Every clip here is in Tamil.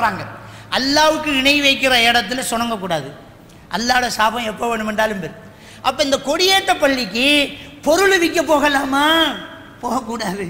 போகிறாங்க அல்லாவுக்கு இணை வைக்கிற இடத்துல சுணங்கக்கூடாது அல்லாட சாபம் எப்போ வேணுமென்றாலும் பெரு அப்போ இந்த கொடியேற்ற பள்ளிக்கு பொருள் விற்க போகலாமா போகக்கூடாது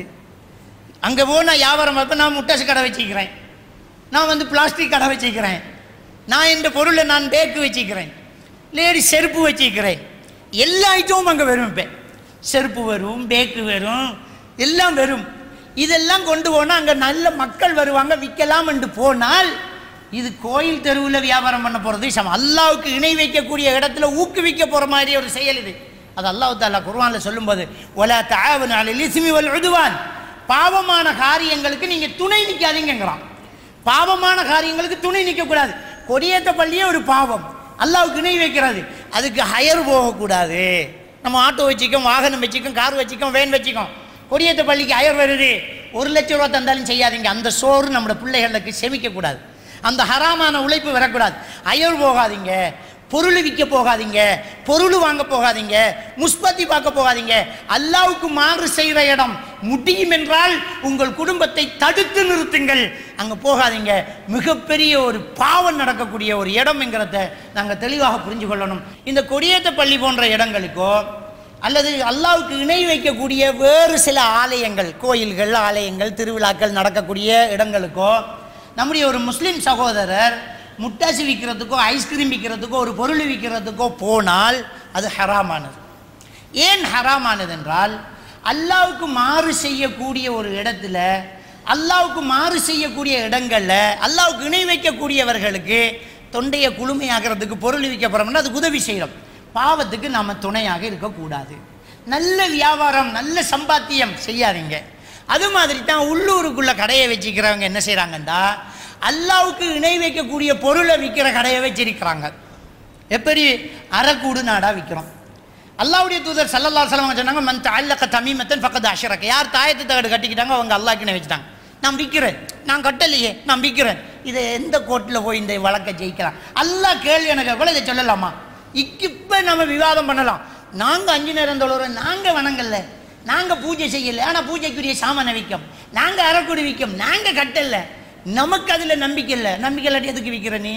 அங்கே போனால் வியாபாரம் பார்ப்ப நான் முட்டாசு கடை வச்சுக்கிறேன் நான் வந்து பிளாஸ்டிக் கடை வச்சுக்கிறேன் நான் இந்த பொருளை நான் பேக்கு வச்சுக்கிறேன் லேடி செருப்பு வச்சுக்கிறேன் எல்லா ஐட்டமும் அங்கே வரும் இப்போ செருப்பு வரும் பேக்கு வரும் எல்லாம் வரும் இதெல்லாம் கொண்டு போனால் அங்கே நல்ல மக்கள் வருவாங்க விற்கலாம் என்று போனால் இது கோயில் தெருவில் வியாபாரம் பண்ண போகிறது சமம் அல்லாவுக்கு இணை வைக்கக்கூடிய இடத்துல ஊக்குவிக்க போகிற மாதிரி ஒரு செயல் இது அது அல்லாஹ் தாலா குர்ஆனில் சொல்லும்போது ஒலா தாவன் அலில் இஸ்மி வல் உதுவான் பாவமான காரியங்களுக்கு நீங்கள் துணை நிற்காதீங்கிறான் பாவமான காரியங்களுக்கு துணை நிற்கக்கூடாது கொடியேற்ற பள்ளியே ஒரு பாவம் அல்லாவுக்கு இணை வைக்கிறது அதுக்கு ஹயர் போகக்கூடாது நம்ம ஆட்டோ வச்சுக்கோம் வாகனம் வச்சுக்கோம் கார் வச்சுக்கோம் வேன் வச்சுக்கோம் கொடியேற்ற பள்ளிக்கு ஹயர் வருது ஒரு லட்ச ரூபா தந்தாலும் செய்யாதீங்க அந்த சோறு நம்மளோட பிள்ளைகளுக்கு செமிக்கக்கூடாது அந்த ஹராமான உழைப்பு வரக்கூடாது அயர் போகாதீங்க பொருள் விற்க போகாதீங்க பொருள் வாங்க போகாதீங்க முஸ்பத்தி பார்க்க போகாதீங்க அல்லாவுக்கு மாறு செய்கிற இடம் முடியும் என்றால் உங்கள் குடும்பத்தை தடுத்து நிறுத்துங்கள் அங்கே போகாதீங்க மிகப்பெரிய ஒரு பாவம் நடக்கக்கூடிய ஒரு இடம்ங்கிறத நாங்கள் தெளிவாக புரிஞ்சு கொள்ளணும் இந்த கொடியேற்ற பள்ளி போன்ற இடங்களுக்கோ அல்லது அல்லாவுக்கு இணை வைக்கக்கூடிய வேறு சில ஆலயங்கள் கோயில்கள் ஆலயங்கள் திருவிழாக்கள் நடக்கக்கூடிய இடங்களுக்கோ நம்முடைய ஒரு முஸ்லீம் சகோதரர் முட்டாசி விற்கிறதுக்கோ ஐஸ்கிரீம் விற்கிறதுக்கோ ஒரு பொருள் விற்கிறதுக்கோ போனால் அது ஹராமானது ஏன் ஹராமானது என்றால் அல்லாவுக்கு மாறு செய்யக்கூடிய ஒரு இடத்துல அல்லாவுக்கு மாறு செய்யக்கூடிய இடங்களில் அல்லாவுக்கு இணை வைக்கக்கூடியவர்களுக்கு தொண்டையை குளுமையாகிறதுக்கு பொருள் விற்க போகிறோம்னா அதுக்கு உதவி செய்கிறோம் பாவத்துக்கு நாம் துணையாக இருக்கக்கூடாது நல்ல வியாபாரம் நல்ல சம்பாத்தியம் செய்யாதீங்க அது மாதிரி தான் உள்ளூருக்குள்ள கடையை வச்சுக்கிறவங்க என்ன செய்கிறாங்கன்னா அல்லாவுக்கு இணை வைக்கக்கூடிய பொருளை விற்கிற கடையை வச்சிருக்கிறாங்க எப்படி அறக்கூடு நாடா விற்கிறோம் அல்லாவுடைய தூதர் சல்லல்லா சலம் சொன்னாங்க மன் அல்லக்க தமிமத்தன் பக்கத்து அஷரக்க யார் தாயத்து தகடு கட்டிக்கிட்டாங்க அவங்க அல்லாஹ்க்கு இணை வச்சுட்டாங்க நான் விற்கிறேன் நான் கட்டலையே நான் விற்கிறேன் இதை எந்த கோர்ட்டில் போய் இந்த வழக்கை ஜெயிக்கலாம் அல்லாஹ் கேள்வி எனக்கு கூட இதை சொல்லலாமா இப்போ நம்ம விவாதம் பண்ணலாம் நாங்கள் அஞ்சு நேரம் தொழுறோம் நாங்கள் வணங்கல்ல நாங்கள் பூஜை செய்யல ஆனால் பூஜைக்குரிய சாமானை விற்கும் நாங்கள் அறக்குடி விற்கும் நாங்கள் கட்டல நமக்கு அதில் நம்பிக்கை இல்லை நம்பிக்கை இல்லாட்டி எதுக்கு விற்கிற நீ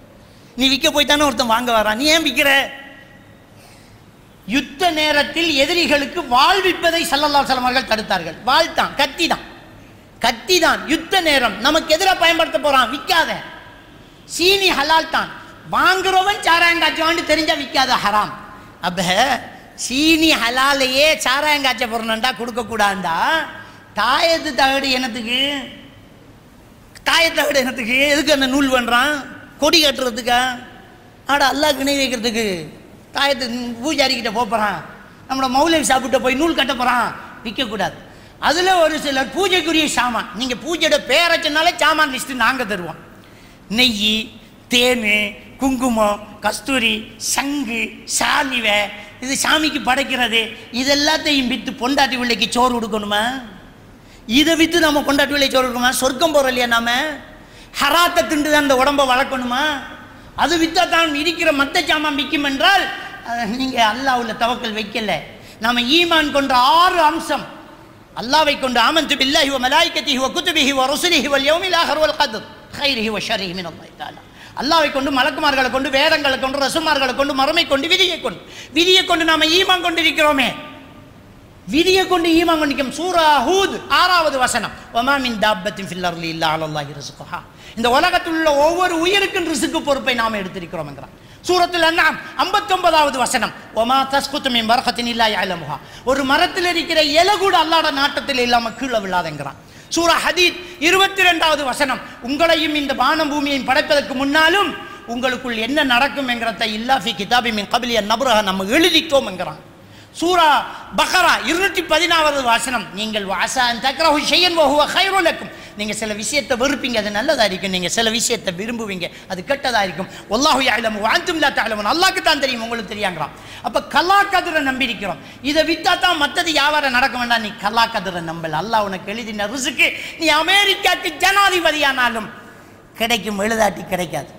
நீ விற்க போய் தானே ஒருத்தன் வாங்க வரான் நீ ஏன் விற்கிற யுத்த நேரத்தில் எதிரிகளுக்கு வாழ்விப்பதை சல்லல்லா அவர்கள் தடுத்தார்கள் வாழ்த்தான் கத்தி தான் கத்தி தான் யுத்த நேரம் நமக்கு எதிராக பயன்படுத்த போறான் விற்காத சீனி ஹலால் தான் வாங்குறவன் சாராயங்காய்ச்சுவான்னு தெரிஞ்சா விற்காத ஹராம் அப்ப சீனி ஹலாலையே சாராயங்காய்ச்ச போறணுண்டா கொடுக்கக்கூடாண்டா தாயத்து தகடு என்னத்துக்கு தாயத்து தகடு என்னத்துக்கு எதுக்கு அந்த நூல் பண்ணுறான் கொடி கட்டுறதுக்கா ஆடா அல்லாஹ் இணை வைக்கிறதுக்கு தாயத்து பூஜாரிக்கிட்ட போகிறான் நம்மளோட மௌலவி சாப்பிட்ட போய் நூல் கட்ட போகிறான் விற்கக்கூடாது அதில் ஒரு சிலர் பூஜைக்குரிய சாமான் நீங்கள் பூஜையோட பேரை சொன்னாலே சாமான் லிஸ்ட்டு நாங்கள் தருவோம் நெய் தேன் குங்குமம் கஸ்தூரி சங்கு சாலிவை இது சாமிக்கு படைக்கிறது இது எல்லாத்தையும் விற்று பொண்டாட்டி பிள்ளைக்கு சோறு கொடுக்கணுமா இதை விற்று நம்ம பொண்டாட்டி பிள்ளை சோறு கொடுக்கணுமா சொர்க்கம் போகிறோம் இல்லையா நாம ஹராத்தை திண்டு தான் அந்த உடம்பை வளர்க்கணுமா அது விற்றா தான் இருக்கிற மத்த சாமான் விற்கும் என்றால் நீங்கள் அல்லாஹ்வுல தவக்கல் வைக்கல நாம ஈமான் கொண்ட ஆறு அம்சம் அல்லாவை கொண்டு ஆமந்து பில்லாஹி வ மலாயிக்கத்திஹி வ குதுபிஹி வ ருசுலிஹி வல் யௌமில் ஆஹிர் வல் கத்ர் கைரிஹி வ ஷர்ரிஹி மின் அல்லாஹ் தஆலா அல்லாவை கொண்டு மலக்குமார்களை கொண்டு வேதங்களை கொண்டு ரசுமார்களை கொண்டு மறுமை கொண்டு விதியை கொண்டு விதியை கொண்டு நாம ஈமான் கொண்டிருக்கிறோமே விதியை கொண்டு ஈமான் கொண்டிருக்கும் சூரா ஹூத் ஆறாவது வசனம் வமா மின் தாப்பத்தின் ஃபில் அர்லி இல்லா அலல்லாஹி ரிசுகுஹா இந்த உலகத்தில் உள்ள ஒவ்வொரு உயிருக்கும் ரிசுக்கு பொறுப்பை நாம் எடுத்திருக்கிறோம் என்கிறான் சூரத்தில் அண்ணாம் ஐம்பத்தொன்பதாவது வசனம் ஒமா தஸ்குத்து மின் வரகத்தின் இல்லா யாலமுகா ஒரு மரத்தில் இருக்கிற இலை கூட அல்லாட நாட்டத்தில் இல்லாம கீழே விழாதெங்கிறான் சூரா ஹதீத் இருபத்தி ரெண்டாவது வசனம் உங்களையும் இந்த வானம் பூமியையும் படைப்பதற்கு முன்னாலும் உங்களுக்குள் என்ன நடக்கும் என்கிறத இல்லாஃபி கிதாபி மின் கபிலிய நபுரக நம்ம எழுதிட்டோம் என்கிறான் சூரா பஹரா இருநூற்றி பதினாவது வாசனம் நீங்கள் வாசான் தக்ரஹு ஷையன் வஹுவ கைருல் லக்கும் நீங்க சில விஷயத்தை வெறுப்பீங்க அது நல்லதா இருக்கும் நீங்க சில விஷயத்தை விரும்புவீங்க அது கெட்டதா இருக்கும் வல்லாஹு யஅலமு வ அன்தும் லா தஅலமுன் அல்லாஹ்க்கு தான் தெரியும் உங்களுக்கு தெரியாங்கிறான் அப்ப கலா கதிரை நம்பி இருக்கிறோம் இதை வித்தா தான் மத்தது வியாபாரம் நடக்க வேண்டாம் நீ கலா கதிரை நம்பல அல்லாஹ் உனக்கு எழுதின ரிசுக்கு நீ அமெரிக்காக்கு ஜனாதிபதியானாலும் கிடைக்கும் எழுதாட்டி கிடைக்காது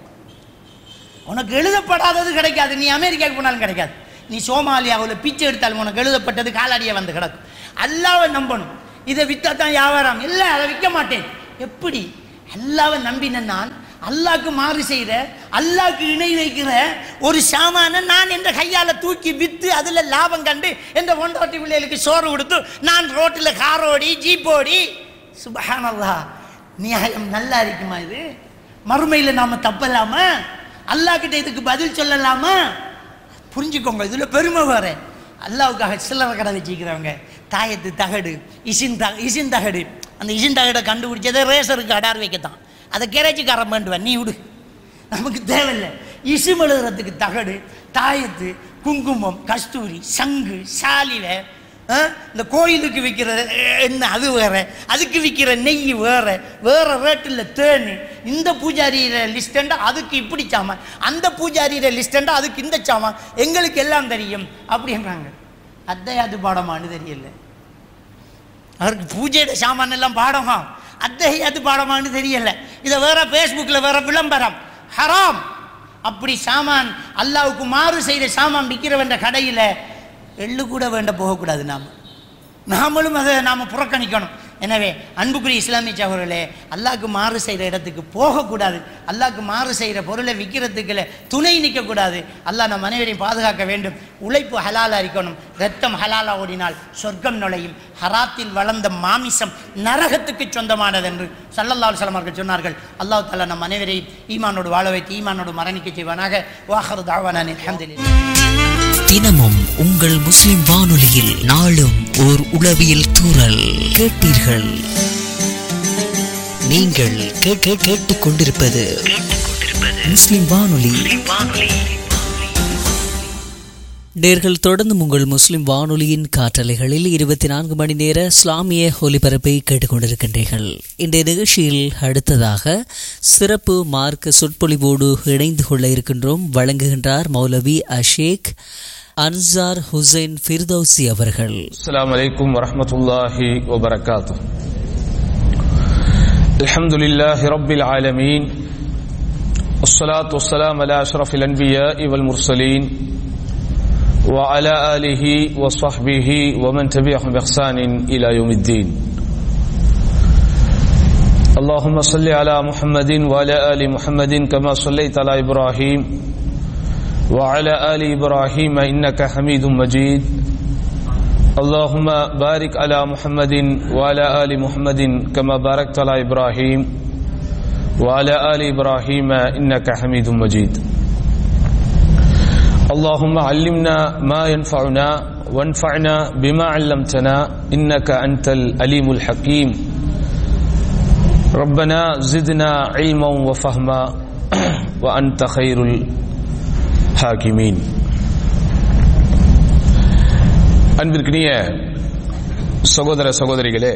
உனக்கு எழுதப்படாதது கிடைக்காது நீ அமெரிக்காவுக்கு போனாலும் கிடைக்காது நீ சோமாலியாவில் பிச்சை எடுத்தாலும் உனக்கு எழுதப்பட்டது காலாடியே வந்து கிடக்கும் அல்லாவை நம்பணும் இதை விற்றா தான் வியாபாரம் இல்லை அதை விற்க மாட்டேன் எப்படி அல்லாவை நம்பின நான் அல்லாக்கு மாறு செய்கிற அல்லாக்கு இணை வைக்கிற ஒரு சாமான நான் என்ற கையால தூக்கி வித்து அதுல லாபம் கண்டு என்ற ஒன்றோட்டி பிள்ளைகளுக்கு சோறு கொடுத்து நான் ரோட்டில் காரோடி ஜீப்போடி சுபஹானல்லா நியாயம் நல்லா இருக்குமா இது மறுமையில் நாம தப்பலாமா அல்லாஹ் கிட்ட இதுக்கு பதில் சொல்லலாமா புரிஞ்சுக்கோங்க இதுல பெருமை வேற அல்லாவுக்காக சில்லறை கடை வச்சுக்கிறவங்க தாயத்து தகடு இசின் த இசின் தகடு அந்த இசின் தகடை கண்டுபிடிச்சதை ரேசருக்கு அடார் வைக்கத்தான் அதை கேரேஜுக்காரன் வேண்டுவேன் நீ விடு நமக்கு தேவையில்லை இசும் எழுதுறதுக்கு தகடு தாயத்து குங்குமம் கஸ்தூரி சங்கு சாலிவை ஆ, இந்த கோயிலுக்கு விற்கிற என்ன அது வேற அதுக்கு விற்கிற நெய் வேற வேற ரேட்டில் தேனு இந்த பூஜாரியில லிஸ்டண்டா அதுக்கு இப்படி சாமான் அந்த பூஜாரியில லிஸ்டண்டா அதுக்கு இந்த சாமான் எங்களுக்கு எல்லாம் தெரியும் அப்படின்றாங்க அத்தையாது பாடமான்னு தெரியல அவருக்கு பூஜையோட சாமான் எல்லாம் பாடமா அத்தையாது பாடமான்னு தெரியல இதை வேற ஃபேஸ்புக்கில் வேற விளம்பரம் ஹராம் அப்படி சாமான் அல்லாவுக்கு மாறு செய்த சாமான் விற்கிறவன்ற கடையில் எள்ளு கூட வேண்ட போகக்கூடாது நாம் நாமளும் அதை நாம் புறக்கணிக்கணும் எனவே அன்புக்குரிய இஸ்லாமிய சகோதரர்களே அல்லாஹ்க்கு மாறு செய்கிற இடத்துக்கு போகக்கூடாது அல்லாஹ்க்கு மாறு செய்கிற பொருளை விற்கிறதுக்குள்ள துணை நிற்கக்கூடாது அல்லாஹ் நம் அனைவரையும் பாதுகாக்க வேண்டும் உழைப்பு ஹலாலா இருக்கணும் ரத்தம் ஹலாலா ஓடினால் சொர்க்கம் நுழையும் ஹராத்தில் வளர்ந்த மாமிசம் நரகத்துக்கு சொந்தமானது என்று சல்லல்லாஹு அலைஹி அவர்கள் சொன்னார்கள் அல்லாஹ் தாலா நம் அனைவரையும் ஈமானோடு வாழ வைத்து ஈமானோடு மரணிக்க செய்வானாக வாஹரு தாவானான் அல்ஹம்துலில்லாஹ் தினமும் உங்கள் முஸ்லிம் வானொலியில் நாளும் ஓர் உளவியல் தூறல் கேட்டீர்கள் நீங்கள் கேட்க கேட்டுக் கொண்டிருப்பது முஸ்லிம் வானொலி நேர்கள் தொடர்ந்து உங்கள் முஸ்லிம் வானொலியின் காற்றலைகளில் இருபத்தி நான்கு மணி நேர இஸ்லாமிய ஒலிபரப்பை கேட்டுக்கொண்டிருக்கின்றீர்கள் இந்த நிகழ்ச்சியில் அடுத்ததாக சிறப்பு மார்க்க சொற்பொழிவோடு இணைந்து கொள்ள இருக்கின்றோம் வழங்குகின்றார் மௌலவி அஷேக் அன்சார் ஹுசைன் ஃபிர்தௌசி அவர்கள் السلام عليكم ورحمة الله وبركاته الحمد لله رب العالمين والصلاة والسلام على أشرف الأنبياء والمرسلين وعلى آله وصحبه ومن تبعهم بإحسان إلى يوم الدين اللهم صل على محمد وعلى آل محمد كما صليت على إبراهيم وعلى آل إبراهيم إنك حميد مجيد اللهم بارك على محمد وعلى آل محمد كما باركت على إبراهيم وعلى آل إبراهيم إنك حميد مجيد اللهم علمنا ما ينفعنا وانفعنا بما علمتنا إنك أنت الأليم الحكيم ربنا زدنا علما وفهما وأنت خير الحاكمين அன்பிற்கினிய சகோதர சகோதரிகளே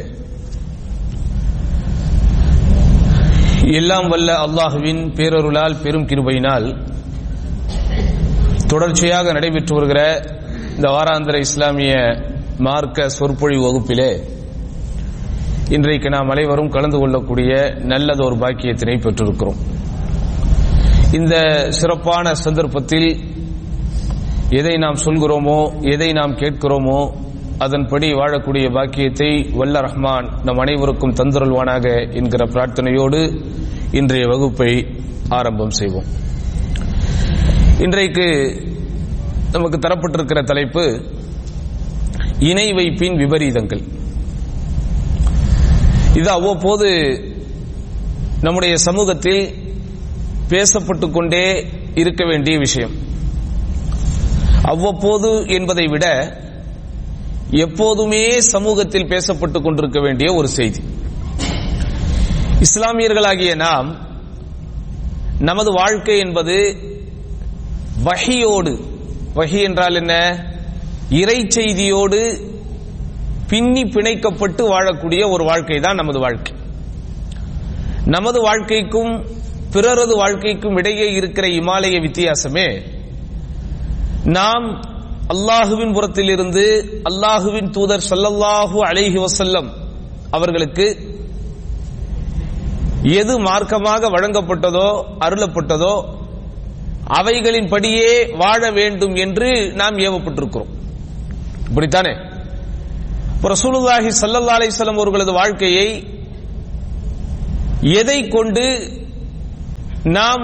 எல்லாம் வல்ல அல்லாஹுவின் பேரருளால் பெரும் கிருபையினால் தொடர்ச்சியாக நடைபெற்று வருகிற இந்த வாராந்திர இஸ்லாமிய மார்க்க சொற்பொழிவு வகுப்பிலே இன்றைக்கு நாம் அனைவரும் கலந்து கொள்ளக்கூடிய நல்லதொரு பாக்கியத்தினை பெற்றிருக்கிறோம் இந்த சிறப்பான சந்தர்ப்பத்தில் எதை நாம் சொல்கிறோமோ எதை நாம் கேட்கிறோமோ அதன்படி வாழக்கூடிய பாக்கியத்தை வல்ல ரஹ்மான் நம் அனைவருக்கும் தந்துருள்வானாக என்கிற பிரார்த்தனையோடு இன்றைய வகுப்பை ஆரம்பம் செய்வோம் இன்றைக்கு நமக்கு தரப்பட்டிருக்கிற தலைப்பு இணை வைப்பின் விபரீதங்கள் இது அவ்வப்போது நம்முடைய சமூகத்தில் பேசப்பட்டு கொண்டே இருக்க வேண்டிய விஷயம் அவ்வப்போது என்பதை விட எப்போதுமே சமூகத்தில் பேசப்பட்டு கொண்டிருக்க வேண்டிய ஒரு செய்தி இஸ்லாமியர்களாகிய நாம் நமது வாழ்க்கை என்பது வஹியோடு வஹி என்றால் என்ன இறை செய்தியோடு பின்னி பிணைக்கப்பட்டு வாழக்கூடிய ஒரு வாழ்க்கை தான் நமது வாழ்க்கை நமது வாழ்க்கைக்கும் பிறரது வாழ்க்கைக்கும் இடையே இருக்கிற இமாலய வித்தியாசமே நாம் அல்லாஹுவின் புறத்திலிருந்து அல்லாஹுவின் தூதர் ஸல்லல்லாஹு அலைஹி வஸல்லம் அவர்களுக்கு எது மார்க்கமாக வழங்கப்பட்டதோ அருளப்பட்டதோ அவைகளின் படியே வாழ வேண்டும் என்று நாம் ஏவப்பட்டிருக்கிறோம் இப்படித்தானே இப்ப ரசூலுல்லாஹி ஸல்லல்லாஹு அலைஹி வஸல்லம் அவர்களது வாழ்க்கையை எதை கொண்டு நாம்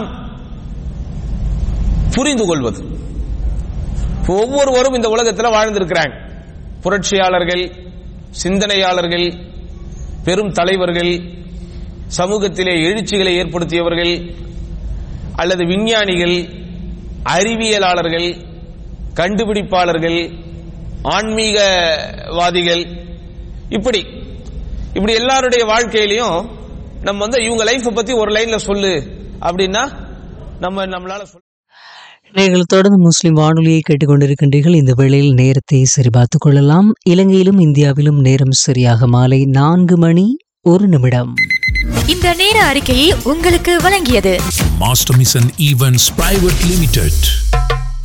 புரிந்து கொள்வது இப்ப ஒவ்வொருவரும் இந்த உலகத்தில் வாழ்ந்திருக்கிறாங்க புரட்சியாளர்கள் சிந்தனையாளர்கள் பெரும் தலைவர்கள் சமூகத்திலே எழுச்சிகளை ஏற்படுத்தியவர்கள் அல்லது விஞ்ஞானிகள் அறிவியலாளர்கள் கண்டுபிடிப்பாளர்கள் ஆன்மீகவாதிகள் இப்படி இப்படி எல்லாருடைய வாழ்க்கையிலையும் நம்ம வந்து இவங்க லைஃப் பத்தி ஒரு லைன்ல சொல்லு அப்படின்னா நம்ம நம்மளால சொல்ல நீங்கள் தொடர்ந்து முஸ்லிம் வானொலியை கேட்டுக்கொண்டிருக்கின்றீர்கள் இந்த வேளையில் நேரத்தை சரிபார்த்துக் கொள்ளலாம் இலங்கையிலும் இந்தியாவிலும் நேரம் சரியாக மாலை நான்கு மணி ஒரு நிமிடம் இந்த நேர அறிக்கையை உங்களுக்கு வழங்கியது Master Mission Events Private Limited.